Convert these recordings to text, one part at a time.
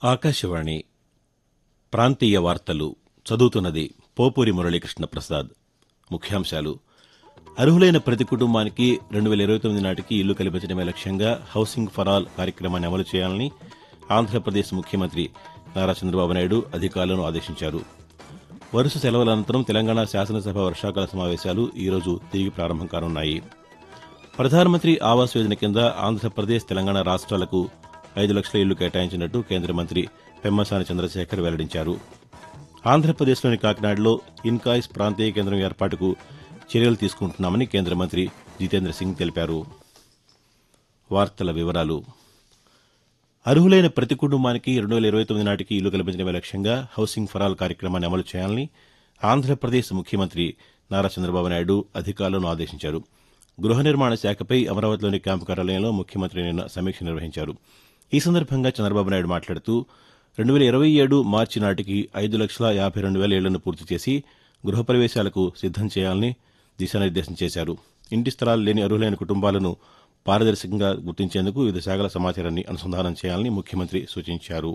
ఆకాశవాణి ప్రాంతీయ వార్తలు చదువుతున్నది పోపూరి మురళీకృష్ణ ప్రసాద్ ముఖ్యాంశాలు అర్హులైన ప్రతి కుటుంబానికి రెండు వేల ఇరవై తొమ్మిది నాటికి ఇల్లు కల్పించడమే లక్ష్యంగా హౌసింగ్ ఫర్ ఆల్ కార్యక్రమాన్ని అమలు చేయాలని ఆంధ్రప్రదేశ్ ముఖ్యమంత్రి నారా చంద్రబాబు నాయుడు అధికారులను ఆదేశించారు వరుస సెలవుల అనంతరం తెలంగాణ శాసనసభ వర్షాకాల సమావేశాలు ఈరోజు తిరిగి ప్రారంభం కానున్నాయి ప్రధానమంత్రి ఆవాస్ యోజన కింద ఆంధ్రప్రదేశ్ తెలంగాణ రాష్ట్రాలకు ఐదు లక్షల ఇళ్లు కేటాయించినట్టు కేంద్ర మంత్రి పెమ్మసాని చంద్రశేఖర్ వెల్లడించారు ఆంధ్రప్రదేశ్లోని కాకినాడలో ఇన్కాయిస్ ప్రాంతీయ కేంద్రం ఏర్పాటుకు చర్యలు తీసుకుంటున్నామని కేంద్ర మంత్రి జితేంద్ర సింగ్ తెలిపారు వార్తల వివరాలు అర్హులైన ప్రతి కుటుంబానికి రెండు వేల ఇరవై తొమ్మిది నాటికి ఇల్లు కల్పించడమే లక్ష్యంగా హౌసింగ్ ఫర్ ఆల్ కార్యక్రమాన్ని అమలు చేయాలని ఆంధ్రప్రదేశ్ ముఖ్యమంత్రి నారా చంద్రబాబు నాయుడు అధికారులను ఆదేశించారు గృహ నిర్మాణ శాఖపై అమరావతిలోని క్యాంపు కార్యాలయంలో ముఖ్యమంత్రి నిన్న సమీక్ష నిర్వహించారు ఈ సందర్భంగా చంద్రబాబు నాయుడు మాట్లాడుతూ రెండు వేల ఇరవై ఏడు మార్చి నాటికి ఐదు లక్షల యాభై రెండు వేల ఇళ్లను పూర్తి చేసి గృహప్రవేశాలకు సిద్దం చేయాలని దిశానిర్దేశం చేశారు ఇంటి స్థలాలు లేని అర్హులైన కుటుంబాలను పారదర్శకంగా గుర్తించేందుకు వివిధ శాఖల సమాచారాన్ని అనుసంధానం చేయాలని ముఖ్యమంత్రి సూచించారు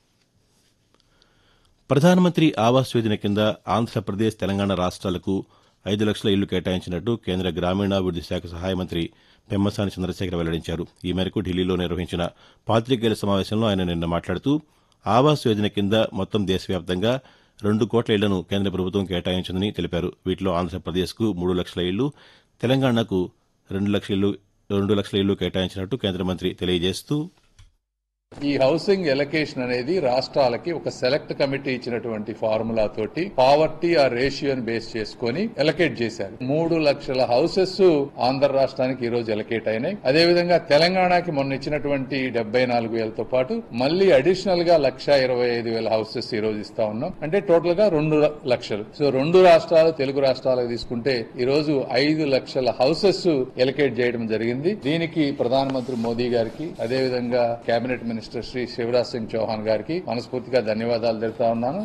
ప్రధానమంత్రి ఆవాస్ యోజన కింద ఆంధ్రప్రదేశ్ తెలంగాణ రాష్ట్రాలకు ఐదు లక్షల ఇళ్లు కేటాయించినట్టు కేంద్ర గ్రామీణాభివృద్ది శాఖ సహాయ మంత్రి పెమ్మసాని చంద్రశేఖర్ వెల్లడించారు ఈ మేరకు ఢిల్లీలో నిర్వహించిన పాతికేయుల సమావేశంలో ఆయన నిన్న మాట్లాడుతూ ఆవాస్ యోజన కింద మొత్తం దేశవ్యాప్తంగా రెండు కోట్ల ఇళ్లను కేంద్ర ప్రభుత్వం కేటాయించిందని తెలిపారు వీటిలో ఆంధ్రప్రదేశ్కు మూడు లక్షల ఇళ్లు తెలంగాణకు రెండు లక్షల ఇళ్లు రెండు లక్షల ఇళ్లు కేటాయించినట్టు కేంద్ర మంత్రి తెలియజేస్తూ ఈ హౌసింగ్ ఎలకేషన్ అనేది రాష్ట్రాలకి ఒక సెలెక్ట్ కమిటీ ఇచ్చినటువంటి ఫార్ములా తోటి పావర్టీ ఆ రేషియోని బేస్ చేసుకొని ఎలకేట్ చేశారు మూడు లక్షల హౌసెస్ ఆంధ్ర రాష్ట్రానికి ఈ రోజు ఎలకేట్ అయినాయి అదేవిధంగా తెలంగాణకి మొన్న ఇచ్చినటువంటి డెబ్బై నాలుగు వేలతో పాటు మళ్ళీ అడిషనల్ గా లక్ష ఇరవై ఐదు వేల హౌసెస్ ఈ రోజు ఇస్తా ఉన్నాం అంటే టోటల్ గా రెండు లక్షలు సో రెండు రాష్ట్రాలు తెలుగు రాష్ట్రాలకు తీసుకుంటే ఈ రోజు ఐదు లక్షల హౌసెస్ ఎలకేట్ చేయడం జరిగింది దీనికి ప్రధానమంత్రి మోదీ గారికి అదేవిధంగా కేబినెట్ మినిస్టర్ శ్రీ శివరాజ్ సింగ్ చౌహాన్ గారికి మనస్ఫూర్తిగా ధన్యవాదాలు తెలుపుతా ఉన్నాను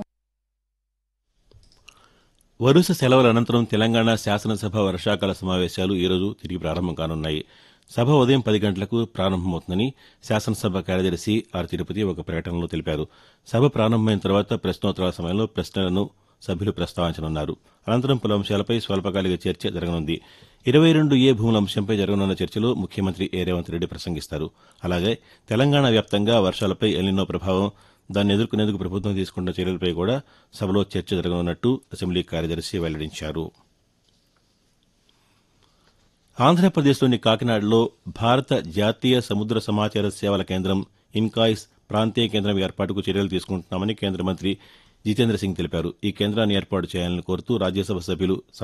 వరుస సెలవుల అనంతరం తెలంగాణ శాసనసభ వర్షాకాల సమావేశాలు ఈరోజు తిరిగి ప్రారంభం కానున్నాయి సభ ఉదయం పది గంటలకు ప్రారంభమవుతుందని శాసనసభ కార్యదర్శి ఆర్ తిరుపతి ఒక ప్రకటనలో తెలిపారు సభ ప్రారంభమైన తర్వాత ప్రశ్నోత్తరాల సమయంలో ప్రశ్నలను సభ్యులు ప్రస్తావించనున్నారు అనంతరం పలు అంశాలపై స్వల్పకాలిక చర్చ జరగనుంది ఇరవై రెండు ఏ భూముల అంశంపై జరగనున్న చర్చలో ముఖ్యమంత్రి ఏ రేవంత్ రెడ్డి ప్రసంగిస్తారు అలాగే తెలంగాణ వ్యాప్తంగా వర్షాలపై ఎల్నినో ప్రభావం దాన్ని ఎదుర్కొనేందుకు ప్రభుత్వం తీసుకున్న చర్యలపై కూడా సభలో చర్చ జరగనున్నట్టు అసెంబ్లీ కార్యదర్శి వెల్లడించారు ఆంధ్రప్రదేశ్లోని కాకినాడలో భారత జాతీయ సముద్ర సమాచార సేవల కేంద్రం ఇన్కాయిస్ ప్రాంతీయ కేంద్రం ఏర్పాటుకు చర్యలు తీసుకుంటున్నామని కేంద్ర మంత్రి జితేంద్ర సింగ్ తెలిపారు ఈ కేంద్రాన్ని ఏర్పాటు చేయాలని కోరుతూ రాజ్యసభ సభ్యులు